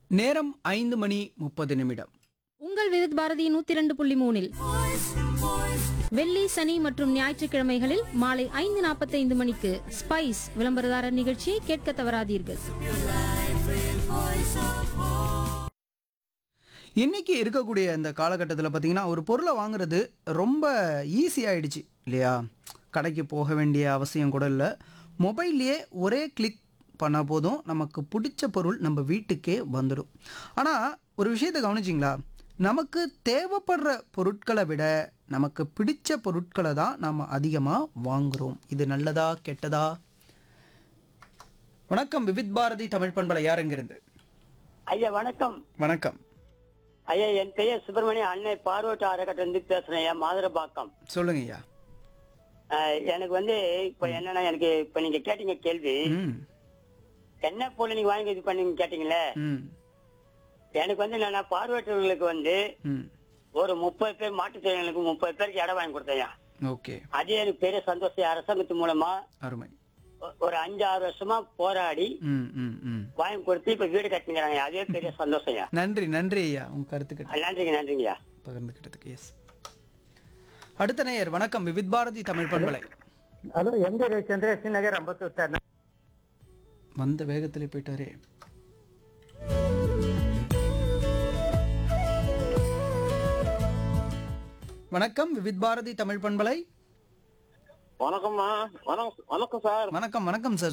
நேரம் ஐந்து மணி முப்பது நிமிடம் உங்கள் விருத் பாரதி நூத்தி இரண்டு புள்ளி மூணில் வெள்ளி சனி மற்றும் ஞாயிற்றுக்கிழமைகளில் மாலை ஐந்து நாற்பத்தைந்து மணிக்கு ஸ்பைஸ் விளம்பரதாரர் நிகழ்ச்சியை கேட்க தவறாதீர்கள் இன்னைக்கு இருக்கக்கூடிய இந்த காலகட்டத்தில் பார்த்தீங்கன்னா ஒரு பொருளை வாங்குறது ரொம்ப ஈஸி ஆயிடுச்சு இல்லையா கடைக்கு போக வேண்டிய அவசியம் கூட இல்லை மொபைல்லையே ஒரே கிளிக் பண்ண போதும் நமக்கு பிடிச்ச பொருள் நம்ம வீட்டுக்கே வந்துடும் ஆனால் ஒரு விஷயத்தை கவனிச்சிங்களா நமக்கு தேவைப்படுற பொருட்களை விட நமக்கு பிடிச்ச பொருட்களை தான் நம்ம அதிகமாக வாங்குகிறோம் இது நல்லதா கெட்டதா வணக்கம் விவித் பாரதி தமிழ் பண்பலை யாருங்கிருந்து ஐயா வணக்கம் வணக்கம் ஐயா என் பெயர் சுப்பிரமணிய அன்னை பார்வட்ட அறக்கட்டை இருந்து பேசுறேன் ஐயா மாதுரப்பாக்கம் சொல்லுங்க ஐயா அஹ், எனக்கு வந்து இப்ப என்னன்னா எனக்கு இப்ப நீங்க கேட்டீங்க கேள்வி ம் என்ன பொருள் நீங்க வாங்கி இது பண்ணீங்க கேட்டீங்களே ம் எனக்கு வந்து என்னன்னா பார்வையற்றவர்களுக்கு வந்து ம் ஒரு முப்பது பேர் மாற்றுத்திறனாளிகளுக்கு முப்பது பேருக்கு இடம் வாங்கி கொடுத்தேன் ஓகே அதே எனக்கு பெரிய சந்தோஷம் அரசாங்கத்து மூலமா அருமை ஒ- ஒரு அஞ்சு ஆறு வருஷமா போராடி ம் ம் ம் வாங்கி கொடுத்து இப்ப வீடு கட்டிங்கிறாங்க அதே பெரிய சந்தோஷம் ஐயா நன்றி நன்றி ஐயா உங்க கருத்துக்கிட்ட நன்றிங்க நன்றிங்கய்யா பகிர்ந்துக்கிட்டதுக்கு எஸ் அடுத்த நேயர் வணக்கம் விவித் பாரதி தமிழ் பண்பலை ஹலோ எங்க சந்திரசேகர் நகர் அம்பத்தூர் சார் வந்த வேகத்தில் போயிட்டாரே வணக்கம் விவித் பாரதி தமிழ் பண்பலை வணக்கம்மா வணக்கம் வணக்கம் சார் வணக்கம் வணக்கம் சார்